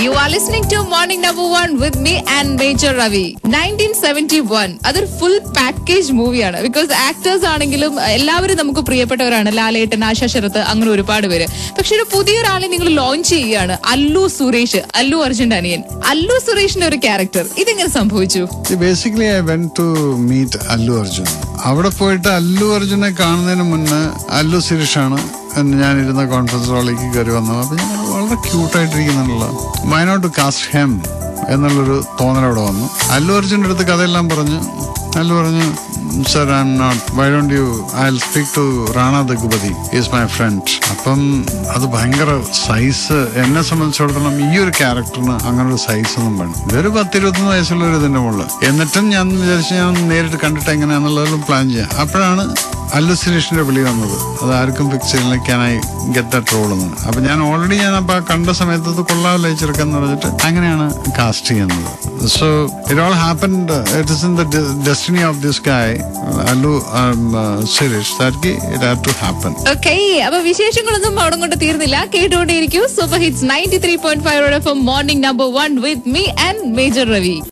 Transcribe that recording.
U are listening to morning number one with me and Major Ravi nineteen seventy one അതൊരു full package മൂവിയാണ് because actors ആണെങ്കിലും എല്ലാവരും നമുക്ക് പ്രിയപ്പെട്ടവരാണ് ലാലേട്ടൻ ആശാ ശരത്ത് അങ്ങനെ ഒരുപാട് പേര് പക്ഷെ ഒരു പുതിയൊരാളെ നിങ്ങൾ ലോഞ്ച് ചെയ്യുകയാണ് അല്ലു സുരേഷ് അല്ലു അർജുന്റെ അനിയൻ അല്ലു സുരേഷിന്റെ ഒരു ക്യാരക്ടർ ഇതെങ്ങനെ സംഭവിച്ചു basically I went to meet Allu Arjun അവിടെ പോയിട്ട് അല്ലു അർജുനെ കാണുന്നതിന് മുന്നേ അല്ലു സുരേഷാണ് എന്ന് ഞാനിരുന്ന കോൺഫറൻസ് ഹാളിലേക്ക് കയറി വന്നത് അപ്പൊ ഞാൻ വളരെ ക്യൂട്ടായിട്ടിരിക്കുന്നുണ്ടല്ലോ why not to cast him എന്നുള്ളൊരു തോന്നൽ അവിടെ വന്നു അല്ലു അർജുൻ്റെ അടുത്ത് കഥയെല്ലാം പറഞ്ഞു അല്ലു പറഞ്ഞു sir I'm not why don't you I speak to Rana Daggubati is my friend അപ്പം അത് ഭയങ്കര സൈസ് എന്നെ സംബന്ധിച്ചിടത്തോളം ഈ ഒരു ക്യാരക്ടറിന് അങ്ങനെ ഒരു സൈസ് ഒന്നും വേണം ഇതൊരു പത്തിരുപത്തൊന്ന് വയസ്സുള്ള ഒരു ഇതിന്റെ മുകളിൽ എന്നിട്ടും ഞാൻ വിചാരിച്ചു ഞാൻ നേരിട്ട് കണ്ടിട്ട് എങ്ങനെയാണെന്നുള്ളതെല്ലാം പ്ലാൻ ചെയ്യാം അപ്പോഴാണ് അല്ലു സുരേഷിന്റെ വിളി വന്നത് അത് ആർക്കും ഫിക്സ് ചെയ്യുന്നില്ല can I get the role എന്ന് അപ്പൊ ഞാൻ ഓൾറെഡി ഞാൻ അപ്പൊ ആ കണ്ട സമയത്ത് അത് കൊള്ളാമല്ലോ ഈ ചെറുക്കൻ എന്ന് പറഞ്ഞിട്ട് അങ്ങനെയാണ് കാസ്റ്റ് ചെയ്യുന്നത് so it all happened it is in the destiny of this guy Allu Suresh that it had to happen okay അപ്പൊ വിശേഷങ്ങളൊന്നും അവിടെ കൊണ്ട് തീർന്നില്ല കേട്ടുകൊണ്ടേയിരിക്കും super hits ninety three point five morning number one with me and Major Ravi